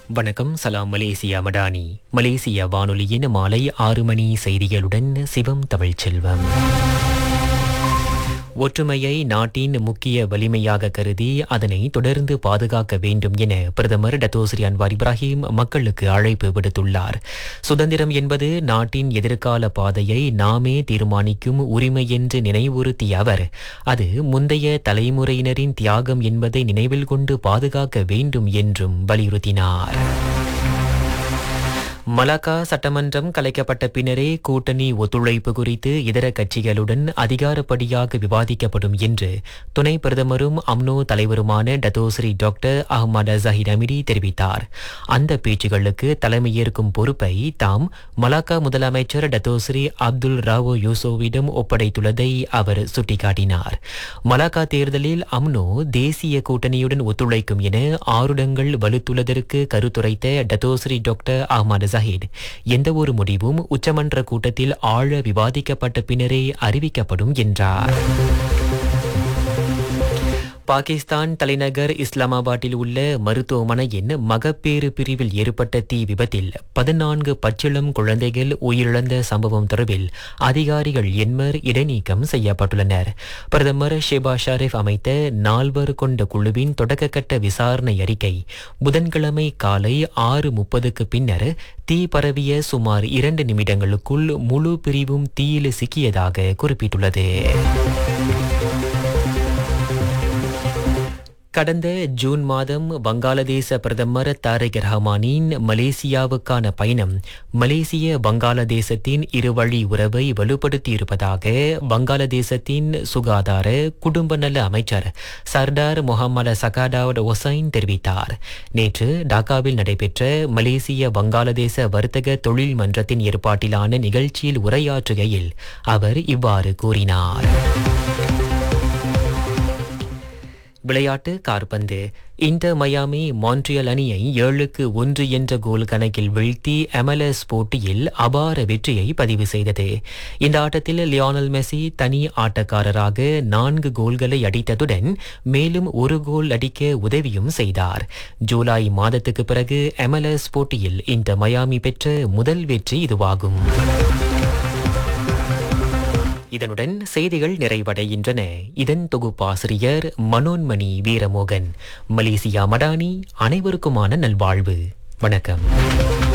வணக்கம் சலாம் Malaysia Madani Malaysia வானொலியின் மாலை ஆறு மணி செய்திகளுடன் சிவம் தமிழ்ச்செல்வம் ஒற்றுமையை நாட்டின் முக்கிய வலிமையாக கருதி அதனை தொடர்ந்து பாதுகாக்க வேண்டும் என பிரதமர் டத்தோஸ்ரீ அன்வார் இப்ராஹிம் மக்களுக்கு அழைப்பு விடுத்துள்ளார் சுதந்திரம் என்பது நாட்டின் எதிர்கால பாதையை நாமே தீர்மானிக்கும் உரிமை என்று நினைவுறுத்திய அவர் அது முந்தைய தலைமுறையினரின் தியாகம் என்பதை நினைவில் கொண்டு பாதுகாக்க வேண்டும் என்றும் வலியுறுத்தினார் மலாக்கா சட்டமன்றம் கலைக்கப்பட்ட பின்னரே கூட்டணி ஒத்துழைப்பு குறித்து இதர கட்சிகளுடன் அதிகாரப்படியாக விவாதிக்கப்படும் என்று துணை பிரதமரும் அம்னோ தலைவருமான Dato Sri doctor Ahmad Zahid Hamidi தெரிவித்தார் அந்த பேச்சுகளுக்கு தலைமையேற்கும் பொறுப்பை தாம் மலாக்கா முதலமைச்சர் டத்தோஸ்ரீ அப்துல் ராவோ யூசோவிடம் ஒப்படைத்துள்ளதை அவர் சுட்டிக்காட்டினார் மலாக்கா தேர்தலில் அம்னோ தேசிய கூட்டணியுடன் ஒத்துழைக்கும் என ஆருடங்கள் வலுத்துள்ளதற்கு கருத்துரைத்த டத்தோஸ்ரீ டாக்டர் அஹ்மத் ஜஹீர் எந்த ஒரு முடிவும் உச்சமன்ற கூட்டத்தில் ஆழ விவாதிக்கப்பட்ட பின்னரே அறிவிக்கப்படும் என்றார் பாகிஸ்தான் தலைநகர் இஸ்லாமாபாத்தில் உள்ள மருத்துவமனையின் மகப்பேறு பிரிவில் ஏற்பட்ட தீ விபத்தில் பதினான்கு பச்சிளம் குழந்தைகள் உயிரிழந்த சம்பவம் தொடர்பில் அதிகாரிகள் எண்மர் இடைநீக்கம் செய்யப்பட்டுள்ளனர் பிரதமர் ஷெபா ஷரீப் அமைத்த நால்வர் கொண்ட குழுவின் தொடக்கக்கட்ட விசாரணை அறிக்கை புதன்கிழமை காலை ஆறு முப்பதுக்கு பின்னர் தீ பரவிய சுமார் இரண்டு நிமிடங்களுக்குள் முழு பிரிவும் தீயில் சிக்கியதாக குறிப்பிட்டுள்ளது கடந்த ஜூன் மாதம் வங்காளதேச பிரதமர் தாரிக் ரஹ்மானின் மலேசியாவுக்கான பயணம் மலேசிய வங்காளதேசத்தின் இருவழி உறவை வலுப்படுத்தியிருப்பதாக வங்காளதேசத்தின் சுகாதார குடும்ப நல அமைச்சர் சர்தார் முகமது சகாடாவட் ஒசைன் தெரிவித்தார் நேற்று டாக்காவில் நடைபெற்ற மலேசிய வங்காளதேச வர்த்தக தொழில் மன்றத்தின் ஏற்பாட்டிலான நிகழ்ச்சியில் உரையாற்றுகையில் அவர் இவ்வாறு கூறினார் விளையாட்டு கார்பந்து இன்டர் மயாமி மான்ட்ரியல் அணியை ஏழுக்கு ஒன்று என்ற கோல் கணக்கில் வீழ்த்தி எம்எல்எஸ் போட்டியில் அபார வெற்றியை பதிவு செய்தது இந்த ஆட்டத்தில் லியோனல் மெஸ்ஸி தனி ஆட்டக்காரராக நான்கு கோல்களை அடித்ததுடன் மேலும் ஒரு கோல் அடிக்க உதவியும் செய்தார் ஜூலை மாதத்துக்கு பிறகு எம்எல்எஸ் போட்டியில் இன்டர் மயாமி பெற்ற முதல் வெற்றி இதுவாகும் இதனுடன் செய்திகள் நிறைவடைகின்றன இதன் தொகுப்பாசிரியர் மனோன்மணி வீரமோகன் மலேசியா மடானி அனைவருக்குமான நல்வாழ்வு வணக்கம்